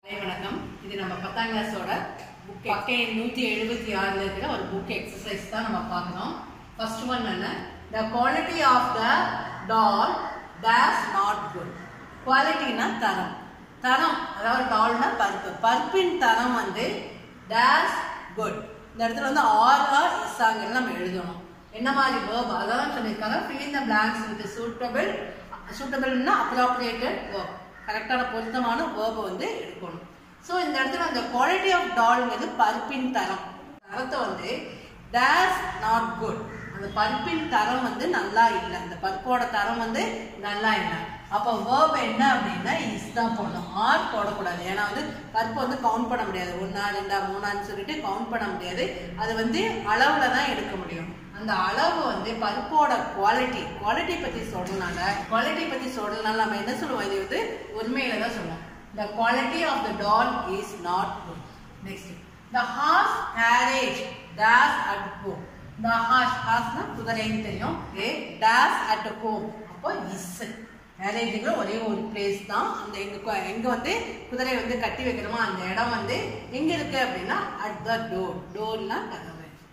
hi வணக்கம் இது நம்ம பத்தாம் கிளாஸோட புக் பக்கை நூற்றி எழுபத்தி ஆறில் இருக்கிற ஒரு புக் எக்ஸசைஸ் தான் நம்ம பார்க்கணும் ஃபர்ஸ்ட் ஒன் என்ன the quality of the doll dash not good குவாலிட்டினா தரம் தரம் அதாவது டால்னா பருப்பு பருப்பின் தரம் வந்து டேஸ் குட் இந்த இடத்துல வந்து ஆரா இஸ்ஸாங்கன்னு நம்ம எழுதணும் என்ன மாதிரி வேர்ப் அதான் சொல்லியிருக்காங்க fill in the blanks with suitable சூட்டபிள்னா அப்ராப்ரியேட்டட் வேர்ப் கரெக்டான பொருத்தமான வேர்பை வந்து எடுக்கணும் ஸோ இந்த இடத்துல அந்த குவாலிட்டி ஆஃப் டால்ங்கிறது பருப்பின் தரம் தரத்தை வந்து டேஸ் நாட் குட் அந்த பருப்பின் தரம் வந்து நல்லா இல்லை அந்த பருப்போட தரம் வந்து நல்லா இல்லை அப்போ வேர்ப் என்ன அப்படின்னா இஸ் தான் போடணும் ஆர் போடக்கூடாது ஏன்னா வந்து பருப்பு வந்து கவுண்ட் பண்ண முடியாது ஒன்றா ரெண்டா மூணான்னு சொல்லிட்டு கவுண்ட் பண்ண முடியாது அது வந்து அளவில் தான் எடுக்க முடியும் அந்த அளவு வந்து பருப்போட குவாலிட்டி குவாலிட்டி பற்றி சொல்றதுனால குவாலிட்டி பற்றி சொல்றதுனால நம்ம என்ன சொல்லுவோம் இது வந்து உண்மையில தான் சொல்லுவோம் the quality of the doll is not good next the horse carriage dash at home the horse ஹார்ஸ்னா குதிரைன்னு தெரியும் ஏ டேஸ் அட் ஹோம் அப்போ இஸ் மேரேஜுங்கிற ஒரே ஒரு பிளேஸ் தான் அந்த எங்க கு- எங்க வந்து குதிரை வந்து கட்டி வைக்கிறோமோ அந்த இடம் வந்து எங்க இருக்கு அப்படின்னா அட் த டோர் டோர்னா கதவு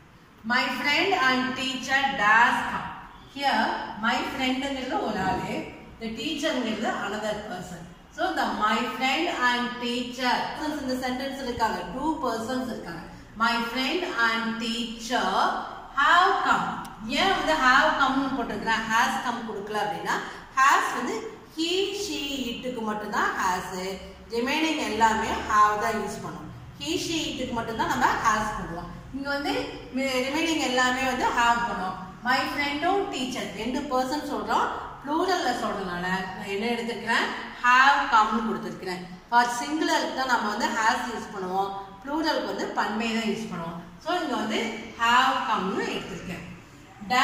my friend and teacher dash come here my ஃப்ரெண்டுங்கிறது ஒரு ஆளு த டீச்சருங்கிறது அனதர் பர்சன் ஸோ இந்த மை ஃப்ரெண்ட் அண்ட் டீச்சர் இந்த சென்டென்ஸ் இருக்காங்க டூ பர்சன்ஸ் இருக்காங்க my friend and teacher have come ஏன் வந்து ஹாவ் கம்னு போட்டிருக்கிறேன் ஹேஸ் கம் கொடுக்கல அப்படின்னா ஹேஸ் வந்து ஹீ ஷீ இட்டுக்கு மட்டும்தான் ஹேஸ் ரிமைனிங் எல்லாமே ஹாவ் தான் யூஸ் பண்ணும் ஹீ ஷீ இட்டுக்கு மட்டும்தான் நம்ம ஹேஸ் பண்ணுவோம் இங்க வந்து ரிமைனிங் எல்லாமே வந்து ஹாவ் பண்ணுவோம் மை ஃப்ரெண்டும் டீச்சர் ரெண்டு பர்சன் சொல்றோம் ப்ளூரல்ல சொல்றதுனால நான் என்ன எடுத்துக்கிறேன் ஹாவ் கம்னு கொடுத்துருக்கிறேன் ஃபார் சிங்குலருக்கு தான் நம்ம வந்து ஹேஸ் யூஸ் பண்ணுவோம் ப்ளூரலுக்கு வந்து பன்மை தான் யூஸ் பண்ணுவோம் ஸோ இங்க வந்து ஹாவ் கம்னு எடுத்திருக்கேன் the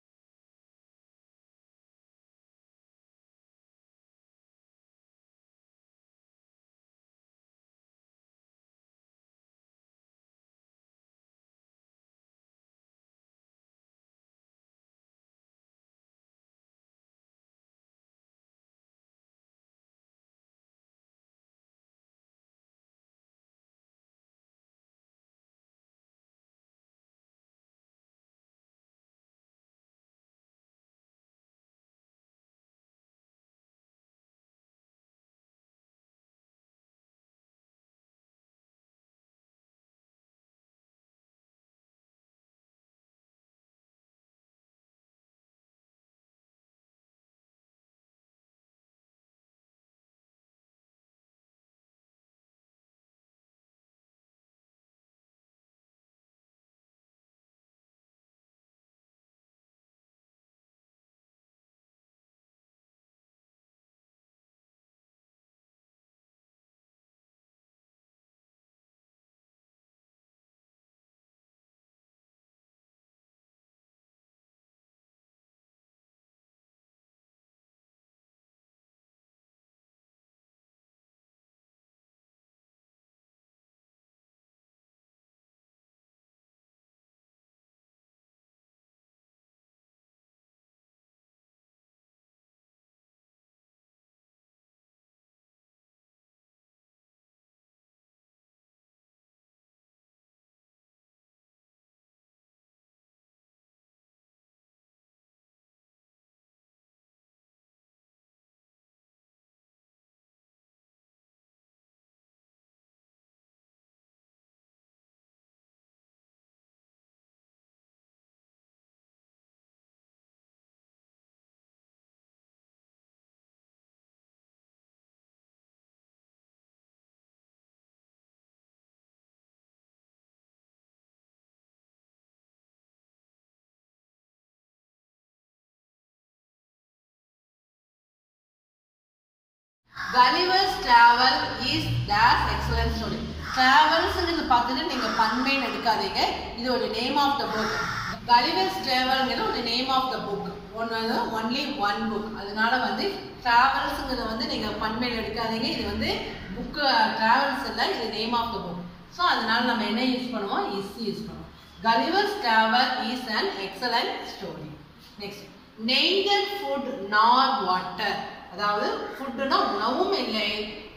Gulliver's travel is dash excellent story டிராவல்ஸ்ங்கிறது பார்த்துட்டு நீங்க பன்மைன்னு எடுக்காதீங்க இது ஒரு name of the book Gulliver's டிராவல்ங்கிறது ஒரு நேம் ஆஃப் த புக் ஒன்று ஒன்லி ஒன் புக் அதனால வந்து டிராவல்ஸுங்கிறத வந்து நீங்க பன்மையில் எடுக்காதீங்க இது வந்து புக்கு டிராவல்ஸ் இல்லை இது name of the book so அதனால நம்ம என்ன யூஸ் பண்ணுவோம் இஸ் யூஸ் பண்ணுவோம் Gulliver's travel is an excellent story next neither food nor water அதாவது ஃபுட்டுனா உணவும் இல்லை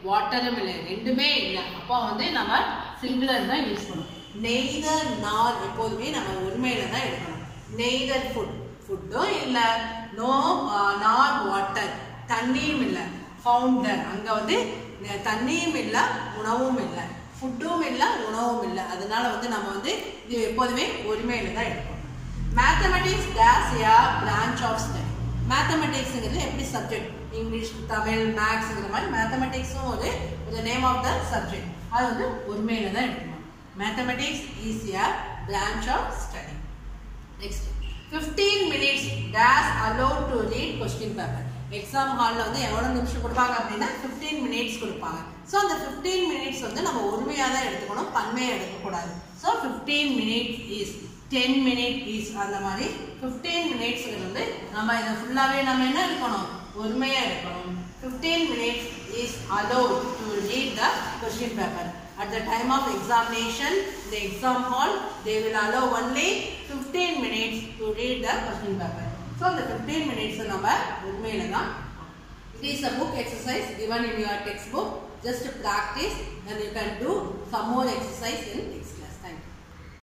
வாட்டரும் இல்லை ரெண்டுமே இல்லை அப்போ வந்து நம்ம சிங்குலர் தான் யூஸ் பண்ணணும் நெய்தர் நார் எப்போதுமே நம்ம உண்மையில தான் எடுக்கணும் நெய்தர் ஃபுட் ஃபுட்டும் இல்லை நோ நார் வாட்டர் தண்ணியும் இல்லை ஃபவுண்டர் அங்கே வந்து ந- தண்ணியும் இல்லை உணவும் இல்லை ஃபுட்டும் இல்லை உணவும் இல்லை அதனால வந்து நம்ம வந்து இது எப்போதுமே ஒருமையில தான் எடுக்கணும் mathematics dash a branch of study மேத்தமெட்டிக்ஸுங்கிறது எப்படி சப்ஜெக்ட் இங்கிலீஷ் தமிழ் மேக்ஸுங்கிற மாதிரி மேத்தமெட்டிக்ஸும் ஒரு ஒரு நேம் ஆஃப் த சப்ஜெக்ட் அது வந்து உண்மையில தான் எடுக்கணும் mathematics is a branch of study next 15 minutes dash allowed to read question paper exam ஹாலில் வந்து எவ்வளோ நிமிஷம் கொடுப்பாங்க அப்படின்னா 15 மினிட்ஸ் கொடுப்பாங்க ஸோ அந்த 15 மினிட்ஸ் வந்து நம்ம உண்மையாக தான் எடுத்துக்கணும் பன்மையாக எடுக்கக்கூடாது so 15 minutes is ten minute is அந்த மாதிரி 15 மினிட்ஸ்ங்கிறது வந்து நம்ம இதை ஃபுல்லாகவே நம்ம என்ன எடுக்கணும் உண்மையாக எடுக்கணும் 15 minutes is allowed to read the question paper at the time of examination the exam hall they will allow only 15 minutes to read the question paper so the 15 minutes நம்ம உண்மையில தான் it is a book exercise given in your textbook just practice and you can do some more exercise in next class